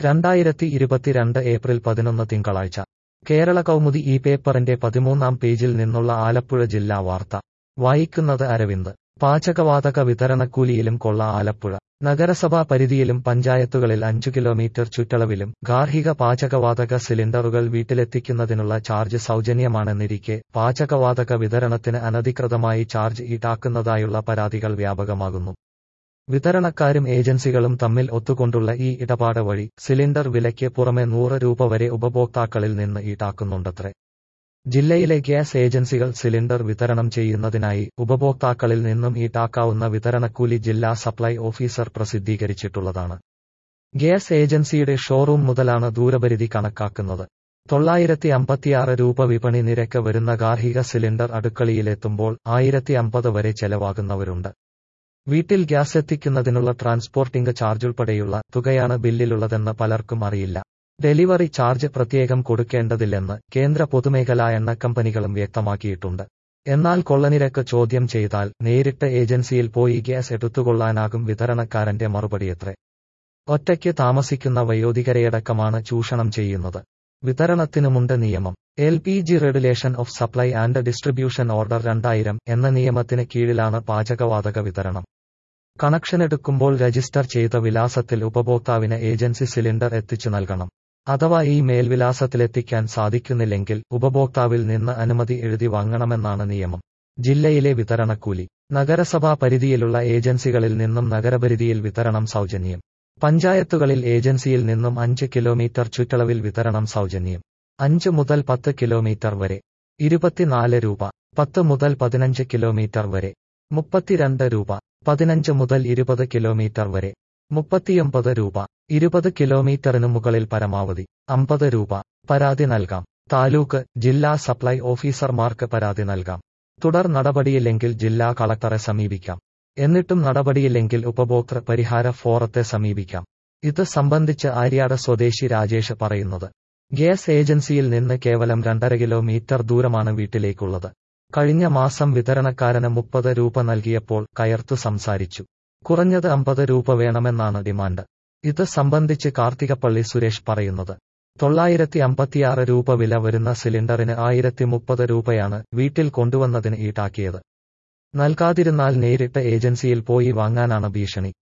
രണ്ടായിരത്തി ഇരുപത്തിരണ്ട് ഏപ്രിൽ പതിനൊന്ന് തിങ്കളാഴ്ച കേരള കൗമുദി ഈ പേപ്പറിന്റെ പതിമൂന്നാം പേജിൽ നിന്നുള്ള ആലപ്പുഴ ജില്ലാ വാർത്ത വായിക്കുന്നത് അരവിന്ദ് പാചകവാതക വിതരണക്കൂലിയിലും കൊള്ള ആലപ്പുഴ നഗരസഭാ പരിധിയിലും പഞ്ചായത്തുകളിൽ അഞ്ചു കിലോമീറ്റർ ചുറ്റളവിലും ഗാർഹിക പാചകവാതക സിലിണ്ടറുകൾ വീട്ടിലെത്തിക്കുന്നതിനുള്ള ചാർജ് സൗജന്യമാണെന്നിരിക്കെ പാചകവാതക വിതരണത്തിന് അനധികൃതമായി ചാർജ് ഈടാക്കുന്നതായുള്ള പരാതികൾ വ്യാപകമാകുന്നു വിതരണക്കാരും ഏജൻസികളും തമ്മിൽ ഒത്തുകൊണ്ടുള്ള ഈ ഇടപാട് വഴി സിലിണ്ടർ വിലയ്ക്ക് പുറമെ നൂറ് രൂപ വരെ ഉപഭോക്താക്കളിൽ നിന്ന് ഈടാക്കുന്നുണ്ടത്രേ ജില്ലയിലെ ഗ്യാസ് ഏജൻസികൾ സിലിണ്ടർ വിതരണം ചെയ്യുന്നതിനായി ഉപഭോക്താക്കളിൽ നിന്നും ഈടാക്കാവുന്ന വിതരണക്കൂലി ജില്ലാ സപ്ലൈ ഓഫീസർ പ്രസിദ്ധീകരിച്ചിട്ടുള്ളതാണ് ഗ്യാസ് ഏജൻസിയുടെ ഷോറൂം മുതലാണ് ദൂരപരിധി കണക്കാക്കുന്നത് തൊള്ളായിരത്തി അമ്പത്തിയാറ് രൂപ വിപണി നിരക്ക് വരുന്ന ഗാർഹിക സിലിണ്ടർ അടുക്കളയിലെത്തുമ്പോൾ ആയിരത്തി അമ്പത് വരെ ചെലവാകുന്നവരുണ്ട് വീട്ടിൽ ഗ്യാസ് എത്തിക്കുന്നതിനുള്ള ട്രാൻസ്പോർട്ടിംഗ് ചാർജ് ഉൾപ്പെടെയുള്ള തുകയാണ് ബില്ലിലുള്ളതെന്ന് പലർക്കും അറിയില്ല ഡെലിവറി ചാർജ് പ്രത്യേകം കൊടുക്കേണ്ടതില്ലെന്ന് കേന്ദ്ര പൊതുമേഖലാ എണ്ണ കമ്പനികളും വ്യക്തമാക്കിയിട്ടുണ്ട് എന്നാൽ കൊള്ളനിരക്ക് ചോദ്യം ചെയ്താൽ നേരിട്ട് ഏജൻസിയിൽ പോയി ഗ്യാസ് എടുത്തുകൊള്ളാനാകും വിതരണക്കാരന്റെ മറുപടിയത്രേ ഒറ്റയ്ക്ക് താമസിക്കുന്ന വയോധികരെയടക്കമാണ് ചൂഷണം ചെയ്യുന്നത് വിതരണത്തിനുമുണ്ട് നിയമം L P G regulation of supply and distribution order രണ്ടായിരം എന്ന നിയമത്തിന് കീഴിലാണ് പാചകവാതക വിതരണം കണക്ഷനെടുക്കുമ്പോൾ രജിസ്റ്റർ ചെയ്ത വിലാസത്തിൽ ഉപഭോക്താവിന് ഏജൻസി സിലിണ്ടർ എത്തിച്ചു നൽകണം അഥവാ ഈ മേൽവിലാസത്തിലെത്തിക്കാൻ സാധിക്കുന്നില്ലെങ്കിൽ ഉപഭോക്താവിൽ നിന്ന് അനുമതി എഴുതി വാങ്ങണമെന്നാണ് നിയമം ജില്ലയിലെ വിതരണക്കൂലി നഗരസഭാ പരിധിയിലുള്ള ഏജൻസികളിൽ നിന്നും നഗരപരിധിയിൽ വിതരണം സൗജന്യം പഞ്ചായത്തുകളിൽ ഏജൻസിയിൽ നിന്നും അഞ്ച് കിലോമീറ്റർ ചുറ്റളവിൽ വിതരണം സൗജന്യം അഞ്ച് മുതൽ പത്ത് കിലോമീറ്റർ വരെ ഇരുപത്തിനാല് രൂപ പത്ത് മുതൽ പതിനഞ്ച് കിലോമീറ്റർ വരെ മുപ്പത്തിരണ്ട് രൂപ പതിനഞ്ച് മുതൽ ഇരുപത് കിലോമീറ്റർ വരെ മുപ്പത്തിയൊമ്പത് രൂപ ഇരുപത് കിലോമീറ്ററിനു മുകളിൽ പരമാവധി അമ്പത് രൂപ പരാതി നൽകാം താലൂക്ക് ജില്ലാ സപ്ലൈ ഓഫീസർമാർക്ക് പരാതി നൽകാം തുടർ നടപടിയില്ലെങ്കിൽ ജില്ലാ കളക്ടറെ സമീപിക്കാം എന്നിട്ടും നടപടിയില്ലെങ്കിൽ ഉപഭോക്തൃ പരിഹാര ഫോറത്തെ സമീപിക്കാം ഇത് സംബന്ധിച്ച് ആര്യാട് സ്വദേശി രാജേഷ് പറയുന്നത് ഗ്യാസ് ഏജൻസിയിൽ നിന്ന് കേവലം രണ്ടര കിലോമീറ്റർ ദൂരമാണ് വീട്ടിലേക്കുള്ളത് കഴിഞ്ഞ മാസം വിതരണക്കാരന് മുപ്പത് രൂപ നൽകിയപ്പോൾ കയർത്തു സംസാരിച്ചു കുറഞ്ഞത് അമ്പത് രൂപ വേണമെന്നാണ് ഡിമാൻഡ് ഇത് സംബന്ധിച്ച് കാർത്തികപ്പള്ളി സുരേഷ് പറയുന്നത് തൊള്ളായിരത്തി അമ്പത്തിയാറ് രൂപ വില വരുന്ന സിലിണ്ടറിന് ആയിരത്തി മുപ്പത് രൂപയാണ് വീട്ടിൽ കൊണ്ടുവന്നതിന് ഈടാക്കിയത് നൽകാതിരുന്നാൽ നേരിട്ട് ഏജൻസിയിൽ പോയി വാങ്ങാനാണ് ഭീഷണി